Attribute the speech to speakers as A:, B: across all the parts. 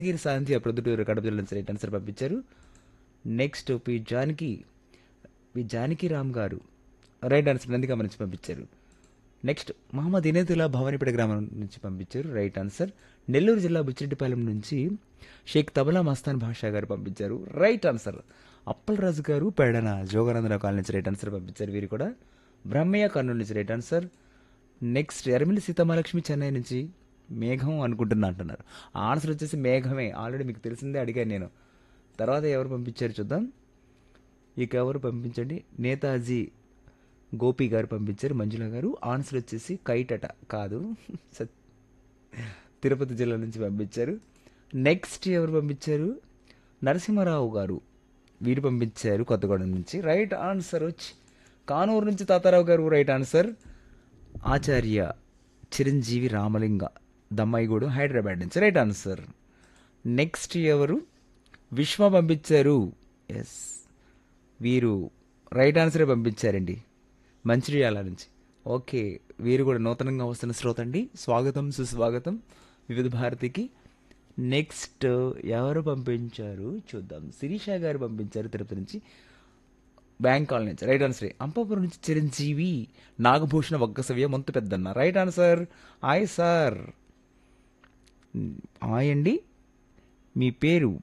A: గిరి శాంతి ప్రొద్దుటూరు కడప జిల్లా నుంచి right answer పంపించారు next P Janaki P Janaki Ram గారు రైట్ ఆన్సర్ నందిగా నుంచి పంపించారు నెక్స్ట్ మహమ్మద్ ఇనేతుల్లా భవానీపేట గ్రామం నుంచి పంపించారు రైట్ ఆన్సర్ నెల్లూరు జిల్లా బుచ్చిరెడ్డిపాలెం నుంచి షేక్ తబలా మస్తాన్ భాషా గారు పంపించారు రైట్ ఆన్సర్ అప్పలరాజు గారు పెడన జోగానందన కాలనీ నుంచి రైట్ ఆన్సర్ పంపించారు వీరు కూడా బ్రహ్మయ్య కర్నూలు నుంచి right answer next Yermili Seethamahalakshmi Chennai నుంచి మేఘం అనుకుంటున్నా అంటున్నారు ఆన్సర్ వచ్చేసి మేఘమే ఆల్రెడీ మీకు తెలిసిందే అడిగాను నేను తర్వాత ఎవరు పంపించారు చూద్దాం ఇక ఎవరు పంపించండి నేతాజీ గోపి గారు పంపించారు మంజుల గారు ఆన్సర్ వచ్చేసి కైట్ అట కాదు సత్- తిరుపతి జిల్లా నుంచి పంపించారు నెక్స్ట్ ఎవరు పంపించారు నరసింహారావు గారు వీరు పంపించారు కొత్తగూడెం నుంచి రైట్ ఆన్సర్ వచ్చి కానూరు నుంచి తాతారావు గారు రైట్ ఆన్సర్ ఆచార్య చిరంజీవి రామలింగ దమ్మాయిగూడు హైదరాబాద్ నుంచి రైట్ ఆన్సర్ నెక్స్ట్ ఎవరు విశ్వ పంపించారు ఎస్ వీరు రైట్ ఆన్సరే పంపించారండి మంచిర్యాల నుంచి ఓకే వీరు కూడా నూతనంగా వస్తున్న శ్రోత అండి స్వాగతం సుస్వాగతం వివిధ భారతికి నెక్స్ట్ ఎవరు పంపించారు చూద్దాం శిరీష గారు పంపించారు తిరుపతి నుంచి బ్యాంక్ కాలనీ నుంచి రైట్ ఆన్సర్ అంపాపురం నుంచి చిరంజీవి నాగభూషణ వగ్గసవ్య మొంత పెద్దన్న రైట్ ఆన్సర్ ఆయ్ సార్ ఆయ్ అండి మీ పేరు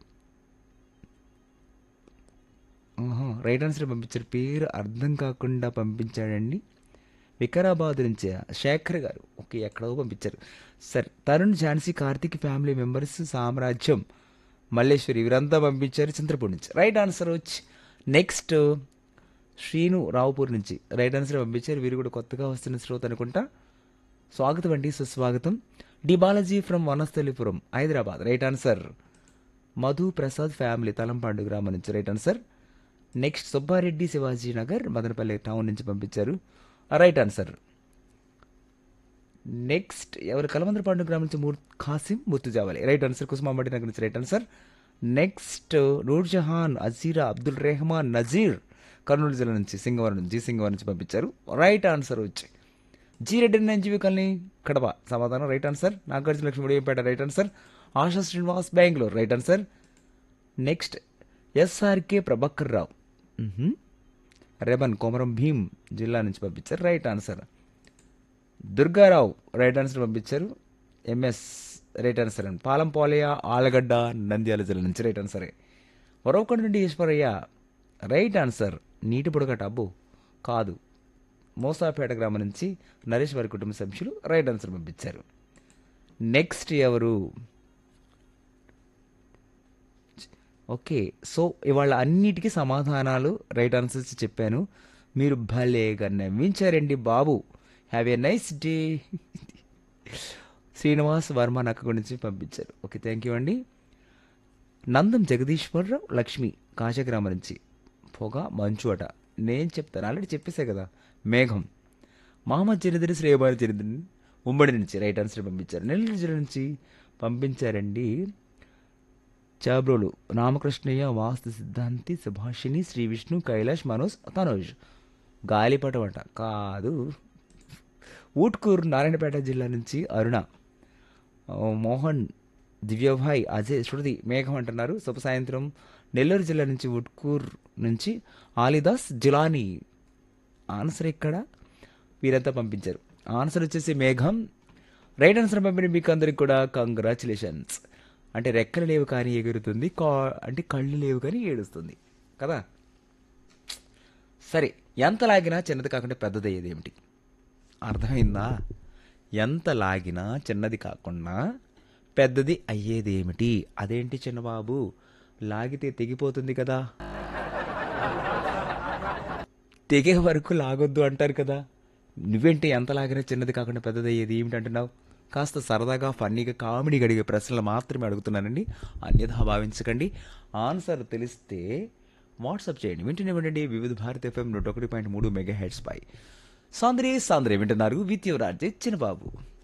A: ఆహా, రైట్ ఆన్సర్ పంపించారు పేరు అర్థం కాకుండా పంపించాడండి వికారాబాద్ నుంచి శేఖర్ గారు ఓకే ఎక్కడో పంపించారు సరే తరుణ్ ఝాన్సీ కార్తిక్ ఫ్యామిలీ మెంబర్స్ సామ్రాజ్యం మల్లేశ్వరి వీరంతా పంపించారు చంద్రపూర్ నుంచి రైట్ ఆన్సర్ వచ్చి నెక్స్ట్ శ్రీను రావుపూర్ నుంచి రైట్ ఆన్సర్ పంపించారు వీరు కూడా కొత్తగా వస్తున్న శ్రోత అనుకుంటా స్వాగతం అండి సుస్వాగతం D Balaji from Vanasthalipuram Hyderabad right answer Madhu Prasad family Talampandu గ్రామం నుంచి right answer next Subbareddy Shivaji Nagar Madanapalle town నుంచి పంపించారు రైట్ ఆన్సర్ నెక్స్ట్ ఎవరు కలమందర పండు గ్రామం నుంచి మూర్ ఖాసిం ముత్తుజావాలి రైట్ ఆన్సర్ కుసుమాంబటి నగర్ నుంచి right answer next Noor Jahan Azeera Abdul Rahman Nazeer Kurnool జిల్లా నుంచి సింగవరం నుంచి జీ సింగవరం నుంచి పంపించారు రైట్ ఆన్సర్ వచ్చి G Reddy NGV colony Kadapa సమాధానం right answer Nagarjuna Lakshmi Udayampeta right answer Asha Srinivas Bengaluru right answer next SRK Prabhakar Rao మ్హూ. రెబన్ కొమరం భీమ్ జిల్లా నుంచి పంపించారు right answer Durgarao right answer పంపించారు ఎంఎస్ రైట్ ఆన్సర్ అండి పాలం పోలయ్య ఆలగడ్డ నంద్యాల జిల్లా నుంచి రైట్ ఆన్సరే వరవకొండ నుండి ఈశ్వరయ్య రైట్ ఆన్సర్ నీటి పొడగట అబ్బో కాదు మోసాపేట గ్రామం నుంచి నరేష్ వారి కుటుంబ సభ్యులు రైట్ ఆన్సర్ పంపించారు నెక్స్ట్ ఎవరు ఓకే సో ఇవాళ అన్నిటికీ సమాధానాలు రైట్ ఆన్సర్స్ చెప్పాను మీరు భలేగా నవ్వించారండి బాబు have a nice day Srinivas Varma నక్క గురించి పంపించారు ఓకే థ్యాంక్ యూ అండి నందం జగదీశ్వరరావు లక్ష్మి కాశగ్రామం నుంచి పొగ మంచు అట నేను చెప్తాను ఆల్రెడీ చెప్పేసే కదా మేఘం మహమ్మద్ చరిత్ర శ్రేయబారి చరిత్ర ఉమ్మడి నుంచి రైట్ ఆన్సర్ పంపించారు నెల్లూరు జిల్లా నుంచి పంపించారండి చాబ్రోలు రామకృష్ణయ్య వాస్తు సిద్ధాంతి సుభాషిణి శ్రీ విష్ణు కైలాష్ మనోజ్ తనోజ్ గాలిపటం అంట కాదు ఊట్కూరు నారాయణపేట జిల్లా నుంచి అరుణ ఓ, మోహన్ దివ్యభాయ్ అజయ్ శృతి మేఘం అంటున్నారు శుభ సాయంత్రం నెల్లూరు జిల్లా నుంచి ఉట్కూర్ నుంచి ఆలిదాస్ జిలానీ ఆన్సర్ ఎక్కడ వీరంతా పంపించారు ఆన్సర్ వచ్చేసి మేఘం రైట్ ఆన్సర్ పంపిన మీకు అందరికి కూడా కంగ్రాచులేషన్స్ అంటే రెక్కలు లేవు కానీ ఎగురుతుంది కా అంటే కళ్ళు లేవు కానీ ఏడుస్తుంది కదా సరే ఎంత లాగినా చిన్నది కాకుండా పెద్దది అయ్యేది ఏమిటి అర్థమైందా ఎంత లాగినా చిన్నది కాకుండా పెద్దది అయ్యేది ఏమిటి అదేంటి చిన్నబాబు లాగితే తెగిపోతుంది కదా తెగే వరకు లాగొద్దు అంటారు కదా నువ్వేంటి ఎంత లాగినా చిన్నది కాకుండా పెద్దది అయ్యేది ఏమిటంటున్నావు కాస్త సరదాగా ఫన్నీగా కామెడీ అడిగే ప్రశ్నలు మాత్రమే అడుగుతున్నానండి అన్యథా భావించకండి ఆన్సర్ తెలిస్తే వాట్సాప్ చేయండి వింటూనే వినండి వివిధ భారత్ ఎఫ్ఎం నూట ఒకటి పాయింట్ మూడు మెగా హెడ్స్ పై సాంద్రే సాంద్రే వింటున్నారు విత్ యువరాజ్ చిన్నబాబు